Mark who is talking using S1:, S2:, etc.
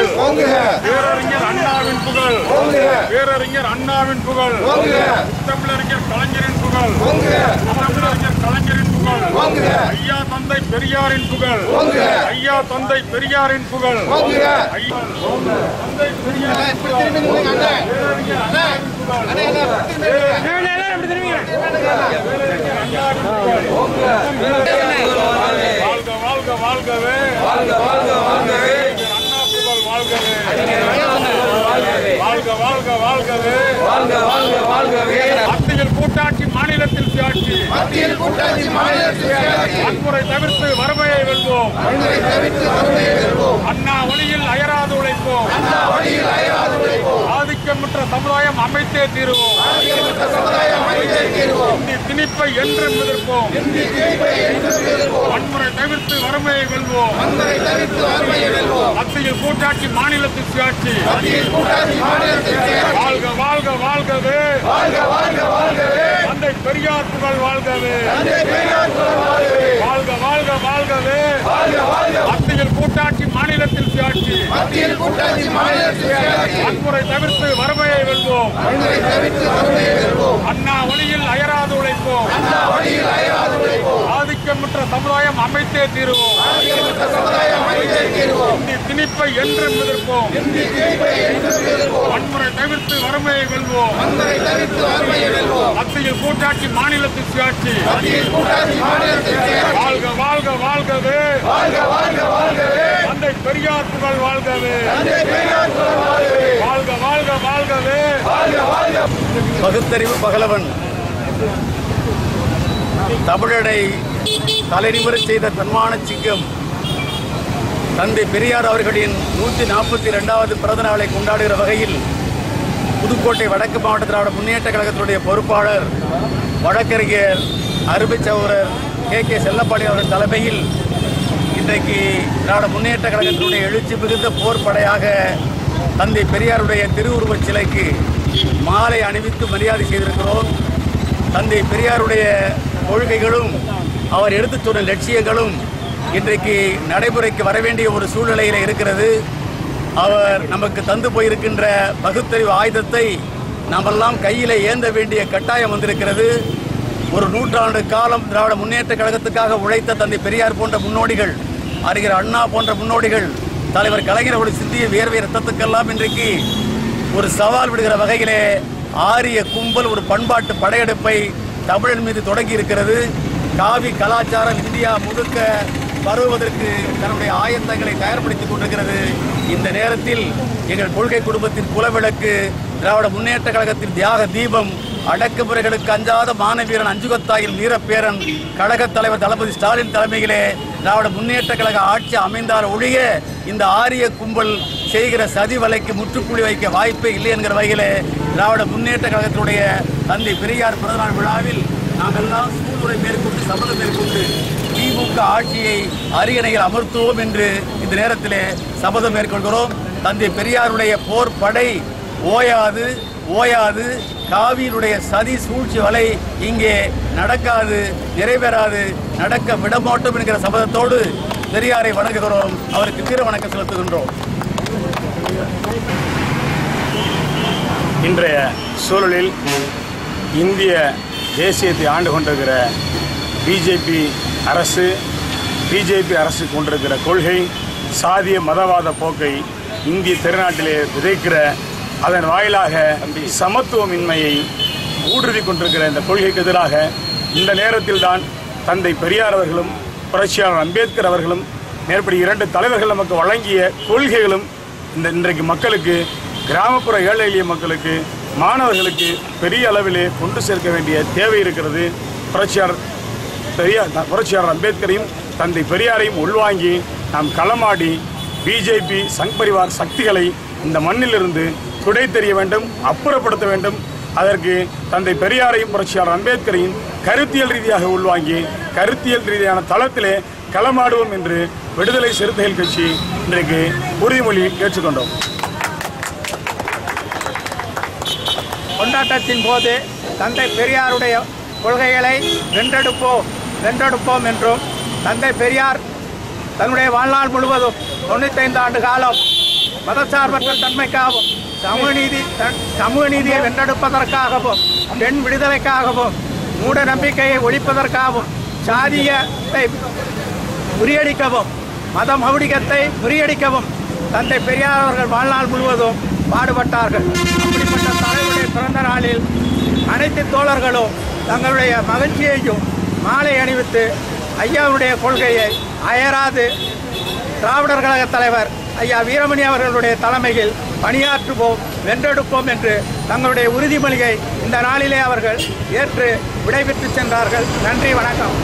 S1: புகழ்
S2: ஓங்குக
S1: பேரறிஞர் அண்ணாவின் புகழ்
S2: ஓங்குக
S1: பேரறிஞர் அண்ணாவின் புகழ்
S2: ஓங்குக
S1: தமிழறிஞர் கலைஞரின் புகழ்
S2: ஓங்குக
S1: தமிழறிஞர் கலைஞரின் புகழ்
S2: ஓங்குக
S1: ஐயா தந்தை பெரியாரின் புகழ்
S2: ஓங்குக
S1: ஐயா தந்தை பெரியாரின் புகழ்
S2: ஓங்குக
S1: ஐயா தந்தை பெரியாரின் புகழ் பேரறிஞர் அண்ணாவின் புகழ் வாழ்க வாழ்க வாழ்கவே வாழ்க வாழ்க வாழ்கவே அண்ணா புகழ் வாழ்கவே வாழ்க வாழ்க வாழ்கவே
S2: வாழ்க வாழ்க வாழ்கவே
S1: மத்தியில் கூட்டாட்சி மாநிலத்தில் சுயாட்சி
S2: மத்தியில் கூட்டாட்சி மாநிலத்தில் சுயாட்சி
S1: வன்முறை தவிர்த்து வறுமையை வெல்வோம்
S2: வன்முறை தவிர்த்து வறுமையை வெல்வோம்
S1: அண்ணா வழியில் அயராது உழைப்போம்
S2: அண்ணா வழியில் அயராது உழைப்போம்
S1: ஆதிக்கமற்ற சமுதாயம் அமைத்தே தீருவோம்
S2: ஆதிக்கமற்ற சமுதாயம் அமைத்தே தீர்வோம்
S1: இந்தி திணிப்பை என்றும் எதிர்ப்போம்
S2: இந்தி தீர்ப்பை என்றும் எதிர்ப்போம்
S1: வன்முறை தவிர்த்து வறுமையை வெல்வோம்
S2: வன்முறை தவிர்த்து வறுமையை வெல்வோம்
S1: மத்தியில் கூட்டாட்சி மாநிலத்தில் சுயாட்சி
S2: மத்தியில் கூட்டாட்சி மாநிலத்தில் சுயாட்சி
S1: வாழ்க வாழ்க வாழ்கவே
S2: வாழ்க வாழ்க வாழ்கவே
S1: தந்தை பெரியார் புகழ் வாழ்கவே
S2: தந்தை பெரியார் புகழ் வாழ்கவே
S1: வாழ்க வாழ்க வாழ்கவே
S2: வாழ்க வாழ்க
S1: மத்தியில் கூட்டாட்சி மாநிலத்தில் சுயாட்சி
S2: மத்தியில் கூட்டாட்சி மாநிலத்தில் சுயாட்சி
S1: வன்முறை தவிர்த்து வறுமையை வெல்வோம்
S2: வன்முறை தவிர்த்து வறுமையை வெல்வோம்
S1: அண்ணா வழியில் அயராது உழைப்போம்
S2: அண்ணா வழியில் அயராது உழைப்போம்
S1: ஆதிக்கமற்ற சமுதாயம் அமைத்தே தீருவோம்
S2: ஆதிக்கமற்ற சமுதாயம் அமைத்தே தீர்வோம்
S1: இந்தி திணிப்பை என்றும் எதிர்ப்போம்
S2: இந்தி தீர்ப்பை என்றும் எதிர்ப்போம்
S1: வன்முறை தவிர்த்து வறுமையை வெல்வோம்
S2: வன்முறை தவிர்த்து வறுமையை வெல்வோம்
S1: மத்தியில் கூட்டாட்சி மாநிலத்தில் சுயாட்சி
S2: மத்தியில் கூட்டாட்சி மாநிலத்தில் சுயாட்சி
S1: வாழ்க வாழ்க வாழ்கவே
S2: வாழ்க வாழ்க வாழ்கவே
S1: தந்தை பெரியார் புகழ் வாழ்கவே
S2: தந்தை பெரியார் புகழ் வாழ்கவே
S1: வாழ்க வாழ்க வாழ்கவே
S2: வாழ்க வாழ்க
S3: பகுத்தறிவு பகலவன் தமிழனை தலைநிமிரச் செய்த தன்மான சிங்கம் தந்தை பெரியார் அவர்களின் நூற்றி நாற்பத்தி ரெண்டாவது பிறந்த நாளை கொண்டாடுகிற வகையில் புதுக்கோட்டை வடக்கு மாவட்ட திராவிட முன்னேற்ற கழகத்தினுடைய பொறுப்பாளர் வழக்கறிஞர் அருமை சகோதரர் கே கே செல்லப்பாடி அவர்கள் தலைமையில் இன்றைக்கு திராவிட முன்னேற்ற கழகத்தினுடைய எழுச்சி மிகுந்த போர் படையாக தந்தை பெரியாருடைய திருவுருவச் சிலைக்கு மாலை அணிவித்து மரியாதை செய்திருக்கிறோம் தந்தை பெரியாருடைய கொள்கைகளும் அவர் எடுத்துச் சொன்ன லட்சியங்களும் இன்றைக்கு நடைமுறைக்கு வர வேண்டிய ஒரு சூழ்நிலையில் இருக்கிறது அவர் நமக்கு தந்து போயிருக்கின்ற பகுத்தறிவு ஆயுதத்தை நாமெல்லாம் கையில் ஏந்த வேண்டிய கட்டாயம் வந்திருக்கிறது ஒரு நூற்றாண்டு காலம் திராவிட முன்னேற்ற கழகத்துக்காக உழைத்த தந்தை பெரியார் போன்ற முன்னோடிகள் அறிஞர் அண்ணா போன்ற முன்னோடிகள் தலைவர் கலைஞர் அவருடைய சிந்திய வியர்வை ரத்தத்துக்கெல்லாம் இன்றைக்கு ஒரு சவால் விடுகிற வகையிலே ஆரிய கும்பல் ஒரு பண்பாட்டு படையெடுப்பை தமிழன் மீது தொடங்கி இருக்கிறது காவி கலாச்சாரம் இந்தியா முழுக்க பரவுவதற்கு தன்னுடைய ஆயத்தங்களை தயார்படுத்திக் கொண்டிருக்கிறது இந்த நேரத்தில் எங்கள் கொள்கை குடும்பத்தின் குலவிளக்கு திராவிட முன்னேற்ற கழகத்தின் தியாக தீபம் அடக்குமுறைகளுக்கு அஞ்சாத மாணவீரன் அஞ்சுகத்தாயில் வீரப்பேரன் கழகத் தலைவர் தளபதி ஸ்டாலின் தலைமையிலே திராவிட முன்னேற்ற கழக ஆட்சி அமைந்தால் ஒழிய இந்த ஆரிய கும்பல் செய்கிற சதி வலைக்கு முற்றுப்புள்ளி வைக்க வாய்ப்பே இல்லை என்கிற வகையிலே திராவிட முன்னேற்ற கழகத்தினுடைய தந்தை பெரியார் பிறந்தநாள் விழாவில் நாங்கள்லாம் சூழ்நிலை மேற்கொண்டு சபதம் மேற்கொண்டு திமுக ஆட்சியை அரியணையில் அமர்த்துவோம் என்று இந்த நேரத்திலே சபதம் மேற்கொள்கிறோம் தந்தை பெரியாருடைய போர் படை ஓயாது ஓயாது காவியினுடைய சதி சூழ்ச்சி வலை இங்கே நடக்காது நிறைவேறாது நடக்க விடமாட்டோம் என்கிற சபதத்தோடு பெரியாரை வணங்குகிறோம் அவருக்கு வீர வணக்கம் செலுத்துகின்றோம்
S1: இன்றைய சூழலில் இந்திய தேசியத்தை ஆண்டு கொண்டிருக்கிற பிஜேபி அரசு பிஜேபி அரசு கொண்டிருக்கிற கொள்கை சாதிய மதவாத போக்கை இந்திய திருநாட்டிலே விதைக்கிற அதன் வாயிலாக சமத்துவமின்மையை ஊடுருவி கொண்டிருக்கிற இந்த கொள்கைக்கு எதிராக இந்த நேரத்தில் தான் தந்தை பெரியார் அவர்களும் புரட்சியாளர் அம்பேத்கர் அவர்களும் மேற்படி இரண்டு தலைவர்கள் நமக்கு வழங்கிய கொள்கைகளும் இந்த இன்றைக்கு மக்களுக்கு கிராமப்புற ஏழை எளிய மக்களுக்கு மாணவர்களுக்கு பெரிய அளவிலே கொண்டு சேர்க்க வேண்டிய தேவை இருக்கிறது புரட்சியாளர் பெரியார் புரட்சியாளர் அம்பேத்கரையும் தந்தை பெரியாரையும் உள்வாங்கி நாம் களமாடி பிஜேபி சங் பரிவார் சக்திகளை இந்த மண்ணிலிருந்து துடை தெரிய வேண்டும் அப்புறப்படுத்த வேண்டும் அதற்கு தந்தை பெரியாரையும் புரட்சியாளர் அம்பேத்கரையும் கருத்தியல் ரீதியாக உள்வாங்கி கருத்தியல் ரீதியான தளத்திலே களமாடுவோம் என்று விடுதலை சிறுத்தைகள் கட்சி இன்றைக்கு உறுதிமொழி ஏற்றுக்கொண்டோம்
S4: கொண்டாட்டத்தின் போது தந்தை பெரியாருடைய கொள்கைகளை வென்றெடுப்போம் வென்றெடுப்போம் என்றும் தந்தை பெரியார் தன்னுடைய வாழ்நாள் முழுவதும் தொண்ணூத்தைந்து ஆண்டு காலம் மதசார்பற்ற தன்மைக்காகவும் சமூக நீதி தன்- சமூக நீதியை வென்றெடுப்பதற்காகவும் பெண் விடுதலைக்காகவும் மூட நம்பிக்கையை ஒழிப்பதற்காகவும் சாதியத்தை முறியடிக்கவும் மத மௌடிகத்தை முறியடிக்கவும் தந்தை பெரியார் அவர்கள் வாழ்நாள் முழுவதும் பாடுபட்டார்கள் அப்படிப்பட்ட தலைவருடைய பிறந்த நாளில் அனைத்து தோழர்களும் தங்களுடைய மகிழ்ச்சியையும் மாலை அணிவித்து ஐயாவுடைய கொள்கையை அயராது திராவிடர் கழக தலைவர் ஐயா வீரமணி அவர்களுடைய தலைமையில் பணியாற்றுவோம் வென்றெடுப்போம் என்று தங்களுடைய உறுதிமொழியை இந்த நாளிலே அவர்கள் ஏற்று விடைபெற்று சென்றார்கள் நன்றி வணக்கம்